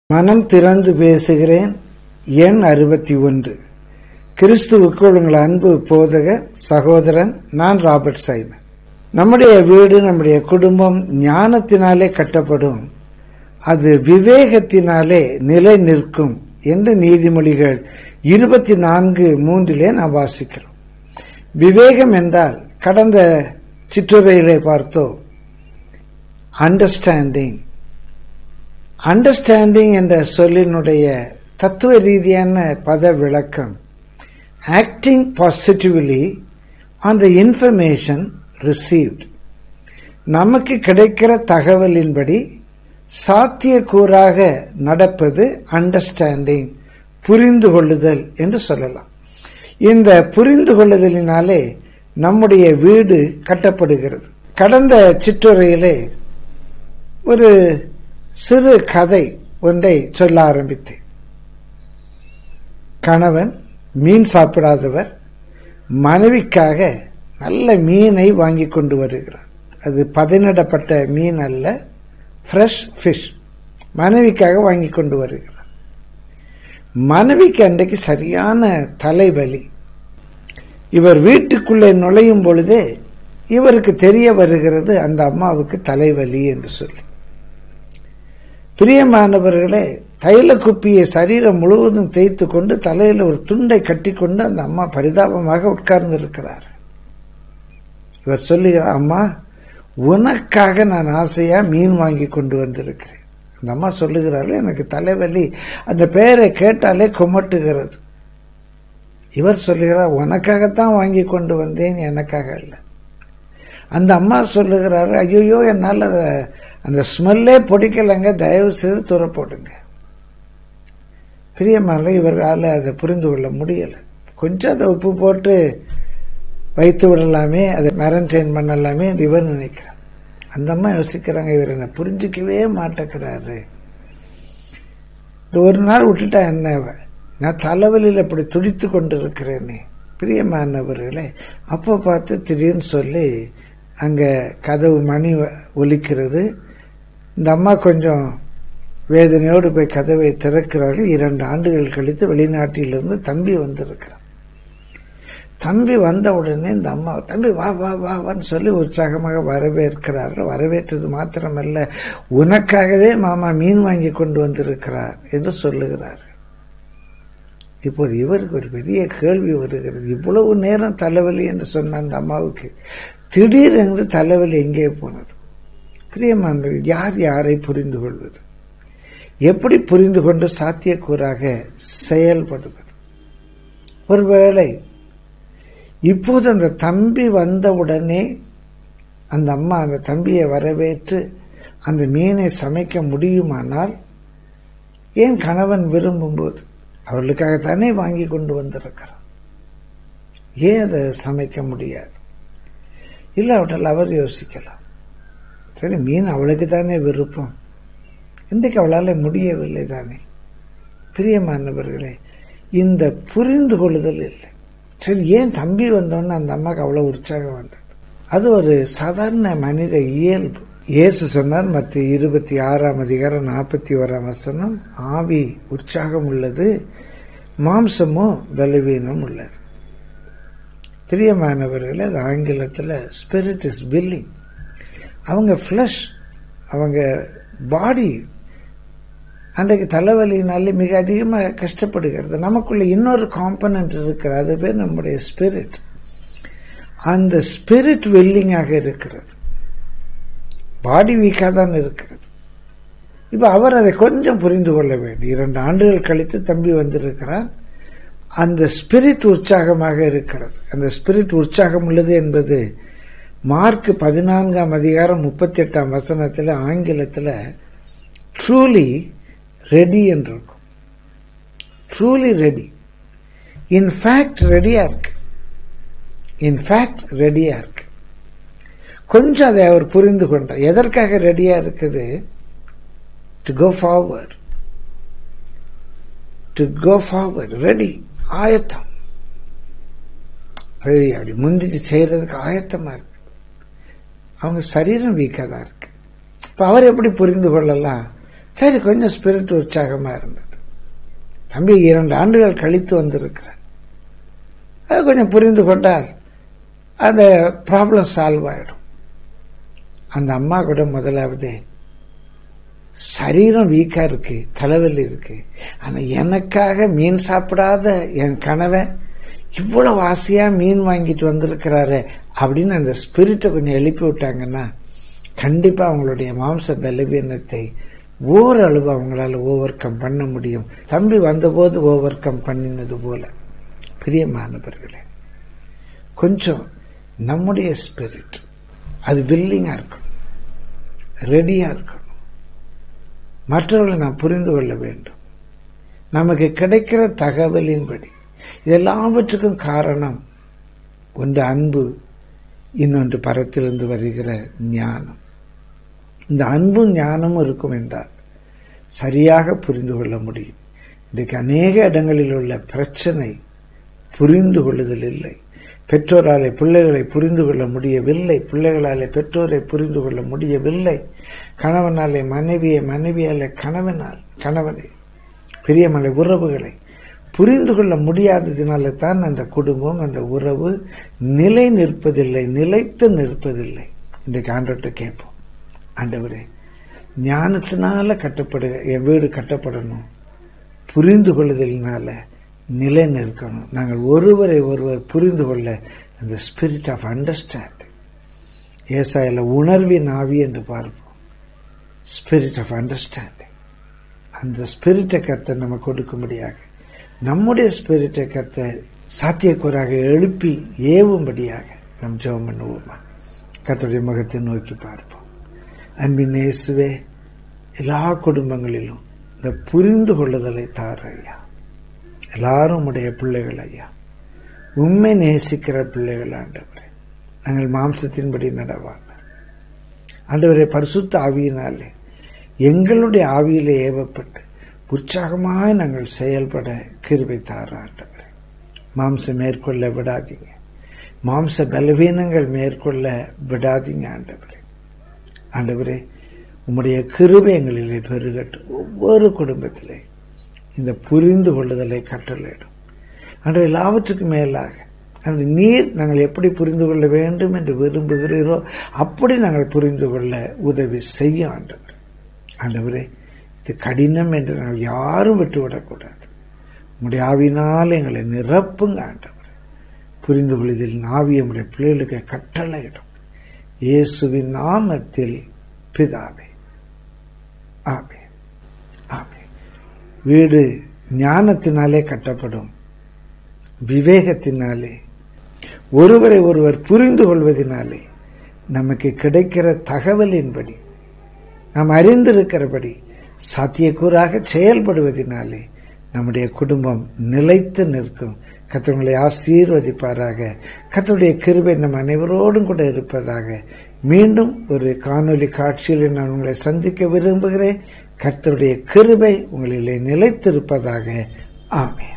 மனம் திறந்து பேசுகிறேன் எண் அறுபத்தி ஒன்று கிறிஸ்துவுக்குள் உங்கள் அன்பு போதகர் சகோதரன் நான் ராபர்ட் சைமன் நம்முடைய வீடு நம்முடைய குடும்பம் ஞானத்தினாலே கட்டப்படும் அது விவேகத்தினாலே நிலை நிற்கும் என்று நீதிமொழிகள் இருபத்தி நான்கு மூன்றிலே நாம் வாசிக்கிறோம் விவேகம் என்றால் கடந்த சிற்றுரையிலே பார்த்தோம் அண்டர்ஸ்டாண்டிங் அண்டர்ஸ்டாண்டிங் என்ற சொல்லினுடைய தத்துவ ரீதியான பத விளக்கம் acting positively on the information received நமக்கு கிடைக்கிற தகவலின்படி சாத்தியக்கூறாக நடப்பது அண்டர்ஸ்டாண்டிங் புரிந்து கொள்ளுதல் என்று சொல்லலாம் இந்த புரிந்து கொள்ளுதலினாலே நம்முடைய வீடு கட்டப்படுகிறது கடந்த சிற்றுரையிலே ஒரு சிறு கதை ஒன்றை சொல்ல ஆரம்பித்தேன் கணவன் மீன் சாப்பிடாதவர் மனைவிக்காக நல்ல மீனை வாங்கி கொண்டு வருகிறார் அது பதனிடப்பட்ட மீன் அல்ல ஃப்ரெஷ் ஃபிஷ் மனைவிக்காக வாங்கி கொண்டு வருகிறார் மனைவிக்கு அன்றைக்கு சரியான தலைவலி இவர் வீட்டுக்குள்ளே நுழையும் பொழுதே இவருக்கு தெரிய வருகிறது அந்த அம்மாவுக்கு தலைவலி என்று சொல்லி பிரியமானவர்களே தைல குப்பியை சரீரம் முழுவதும் தேய்த்து கொண்டு தலையில ஒரு துண்டை கட்டிக்கொண்டு அந்த அம்மா பரிதாபமாக உட்கார்ந்து இருக்கிறார் இவர் சொல்லுகிறார் அம்மா உனக்காக நான் ஆசையா மீன் வாங்கி கொண்டு வந்திருக்கிறேன் அந்த அம்மா சொல்லுகிறார்கள் எனக்கு தலைவலி அந்த பெயரை கேட்டாலே குமட்டுகிறது இவர் சொல்லுகிறார் உனக்காகத்தான் வாங்கி கொண்டு வந்தேன் எனக்காக இல்லை அந்த அம்மா சொல்லுகிறாரு ஐயோ என்னால் அந்த ஸ்மெல்லே பிடிக்கலைங்க தயவு செய்து துற போடுங்க பிரியமான இவர்களால் அதை புரிந்து கொள்ள முடியலை கொஞ்சம் அதை உப்பு போட்டு வைத்து விடலாமே அதை மெரண்டைன் பண்ணலாமே இவர் நினைக்கிறான் அந்த அம்மா யோசிக்கிறாங்க இவர் என்ன புரிஞ்சிக்கவே மாட்டேங்கிறாரு இந்த ஒரு நாள் விட்டுட்டா என்ன நான் தலைவலியில் இப்படி துடித்து கொண்டு இருக்கிறேனே பிரியமானவர்களே அப்போ பார்த்து திடீர்னு சொல்லி அங்கே கதவு மணி ஒலிக்கிறது இந்த அம்மா கொஞ்சம் வேதனையோடு போய் கதவை திறக்கிறார்கள் இரண்டு ஆண்டுகள் கழித்து வெளிநாட்டிலிருந்து தம்பி வந்திருக்கிறார் தம்பி வந்த உடனே இந்த அம்மா தம்பி வா வா வா வான்னு சொல்லி உற்சாகமாக வரவேற்கிறார்கள் வரவேற்றது மாத்திரமல்ல உனக்காகவே மாமா மீன் வாங்கி கொண்டு வந்திருக்கிறார் என்று சொல்லுகிறார் இப்போது இவருக்கு ஒரு பெரிய கேள்வி வருகிறது இவ்வளவு நேரம் தலைவலி என்று சொன்ன அந்த அம்மாவுக்கு திடீரென்று தலைவலி எங்கே போனது பிரியமானவர்கள் யார் யாரை புரிந்து கொள்வது எப்படி புரிந்து கொண்டு சாத்தியக்கூறாக செயல்படுவது ஒருவேளை இப்போது அந்த தம்பி வந்தவுடனே அந்த அம்மா அந்த தம்பியை வரவேற்று அந்த மீனை சமைக்க முடியுமானால் ஏன் கணவன் விரும்பும்போது அவர்களுக்காகத்தானே வாங்கி கொண்டு வந்திருக்கிறான் ஏன் அதை சமைக்க முடியாது இல்லாவிட்டால் அவர் யோசிக்கலாம் சரி மீன் அவளுக்கு தானே விருப்பம் இன்றைக்கு அவளால் முடியவில்லை தானே பிரியமானவர்களே இந்த புரிந்து கொள்ளுதல் இல்லை சரி ஏன் தம்பி வந்தோன்னு அந்த அம்மாவுக்கு அவ்வளோ உற்சாகம் வந்தது அது ஒரு சாதாரண மனித இயல்பு இயேசு சொன்னார் மற்ற இருபத்தி ஆறாம் அதிகாரம் நாற்பத்தி ஓராம் வசனம் ஆவி உற்சாகம் உள்ளது மாம்சமோ பலவீனம் உள்ளது பிரியமானவர்களே அது ஆங்கிலத்தில் ஸ்பிரிட் இஸ் வில்லிங் அவங்க ஃப்ளஷ் அவங்க பாடி அன்றைக்கு தலைவலினாலே மிக அதிகமாக கஷ்டப்படுகிறது நமக்குள்ள இன்னொரு காம்பனண்ட் இருக்கிறது அது பேர் நம்முடைய ஸ்பிரிட் அந்த ஸ்பிரிட் வில்லிங்காக இருக்கிறது பாடி வீக்காக தான் இருக்கிறது இப்போ அவர் அதை கொஞ்சம் புரிந்து கொள்ள வேண்டும் இரண்டு ஆண்டுகள் கழித்து தம்பி வந்திருக்கிறார் அந்த ஸ்பிரிட் உற்சாகமாக இருக்கிறது அந்த ஸ்பிரிட் உற்சாகம் உள்ளது என்பது மார்க் பதினான்காம் அதிகாரம் முப்பத்தி எட்டாம் வசனத்தில் ஆங்கிலத்தில் ட்ரூலி ரெடி என்று இருக்கும் ட்ரூலி ரெடி இன்ஃபேக்ட் ரெடியா இருக்கு இன்ஃபேக்ட் ரெடியா இருக்கு கொஞ்சம் அதை அவர் புரிந்து கொண்டார் எதற்காக ரெடியா இருக்குது to go forward to go forward ready ஆயத்தம் ரெடி அப்படி முந்திச்சு செய்யறதுக்கு ஆயத்தமா இருக்கு அவங்க சரீரம் வீக்காக தான் இருக்கு இப்போ அவர் எப்படி புரிந்து கொள்ளலாம் சரி கொஞ்சம் ஸ்பிரிட் உற்சாகமா இருந்தது தம்பி இரண்டு ஆண்டுகள் கழித்து வந்திருக்கிறார் அது கொஞ்சம் புரிந்து கொண்டால் அந்த ப்ராப்ளம் சால்வ் ஆயிடும் அந்த அம்மா கூட முதலாவது சரீரம் வீக்கா இருக்கு தலைவலி இருக்கு ஆனா எனக்காக மீன் சாப்பிடாத என் கணவன் இவ்வளவு ஆசையா மீன் வாங்கிட்டு வந்திருக்கிறாரு அப்படின்னு அந்த ஸ்பிரிட்டை கொஞ்சம் எழுப்பி விட்டாங்கன்னா கண்டிப்பா அவங்களுடைய மாம்ச பலவீனத்தை ஓரளவு அவங்களால ஓவர் கம் பண்ண முடியும் தம்பி வந்தபோது ஓவர் கம் பண்ணினது போல பிரியமானவர்களே கொஞ்சம் நம்முடைய ஸ்பிரிட் அது வில்லிங்கா இருக்கணும் ரெடியா இருக்கணும் மற்றவர்களை நாம் புரிந்து கொள்ள வேண்டும் நமக்கு கிடைக்கிற தகவலின்படி இதெல்லாவற்றுக்கும் காரணம் ஒன்று அன்பு இன்னொன்று பரத்திலிருந்து வருகிற ஞானம் இந்த அன்பும் ஞானமும் இருக்கும் என்றால் சரியாக புரிந்து கொள்ள முடியும் இன்றைக்கு அநேக இடங்களில் உள்ள பிரச்சனை புரிந்து கொள்ளுதல் இல்லை பெற்றோராலே பிள்ளைகளை புரிந்து கொள்ள முடியவில்லை பிள்ளைகளாலே பெற்றோரை புரிந்து கொள்ள முடியவில்லை கணவனாலே மனைவியை மனைவியாலே கணவனால் கணவனை பெரியமலை உறவுகளை புரிந்து கொள்ள முடியாததினால தான் அந்த குடும்பம் அந்த உறவு நிலை நிற்பதில்லை நிலைத்து நிற்பதில்லை இன்றைக்கு ஆண்டவர்கிட்ட கேட்போம் ஆண்டவரே ஞானத்தினால கட்டப்படு என் வீடு கட்டப்படணும் புரிந்து கொள்ளுதலினால நிலை நிற்கணும் நாங்கள் ஒருவரை ஒருவர் புரிந்து கொள்ள அந்த ஸ்பிரிட் ஆஃப் அண்டர்ஸ்டாண்டிங் ஏசாயில உணர்வின் ஆவி என்று பார்ப்போம் ஸ்பிரிட் ஆஃப் அண்டர்ஸ்டாண்டிங் அந்த ஸ்பிரிட்டை கர்த்தர் நம்ம கொடுக்கும்படியாக நம்முடைய ஸ்பிரிட்டை கர்த்தர் சாத்தியக்கூறாக எழுப்பி ஏவும்படியாக நம் ஜெபம் பண்ணுவோமா கர்த்தருடைய முகத்தை நோக்கி பார்ப்போம் அன்பின் இயேசுவே எல்லா குடும்பங்களிலும் இந்த புரிந்து கொள்ளுதலை தார ஐயா எல்லாரும் உடைய பிள்ளைகள் ஐயா உண்மை நேசிக்கிற பிள்ளைகள் ஆண்டவரே நாங்கள் மாம்சத்தின்படி நடவாங்க ஆண்டவரே பரிசுத்த ஆவியினாலே எங்களுடைய ஆவியிலே ஏவப்பட்டு உற்சாகமாய் நாங்கள் செயல்பட கிருபை தார ஆண்டவரே மாம்சம் மேற்கொள்ள விடாதீங்க மாம்ச பலவீனங்கள் மேற்கொள்ள விடாதீங்க ஆண்டவரே ஆண்டவரே உம்முடைய கிருபை எங்களிலே பெருகட்டும் ஒவ்வொரு குடும்பத்திலே இந்த புரிந்து கொள்ளுதலை கட்டளையிடும் அன்று எல்லாவற்றுக்கும் மேலாக அன்று நீர் நாங்கள் எப்படி புரிந்து கொள்ள வேண்டும் என்று விரும்புகிறீரோ அப்படி நாங்கள் புரிந்து கொள்ள உதவி செய்ய ஆண்டவர் ஆண்டவரே இது கடினம் என்று நாங்கள் யாரும் விட்டுவிடக்கூடாது உங்களுடைய ஆவினால் எங்களை நிரப்புங்க ஆண்டவர் புரிந்து கொள்வதில் ஆவி நம்முடைய பிள்ளைகளுக்கு கட்டளையிடும் இயேசுவின் நாமத்தில் பிதாவே ஆமே ஆமே வீடு ஞானத்தினாலே கட்டப்படும் விவேகத்தினாலே ஒருவரை ஒருவர் புரிந்து கொள்வதனாலே நமக்கு கிடைக்கிற தகவலின்படி நாம் அறிந்திருக்கிறபடி சாத்தியக்கூறாக செயல்படுவதனாலே நம்முடைய குடும்பம் நிலைத்து நிற்கும் கத்தவங்களை ஆசீர்வதிப்பாராக கத்தருடைய கிருபை நம் அனைவரோடும் கூட இருப்பதாக மீண்டும் ஒரு காணொலி காட்சியில் நான் உங்களை சந்திக்க விரும்புகிறேன் கர்த்தருடைய கிருபை உங்களிலே நிலைத்திருப்பதாக ஆமே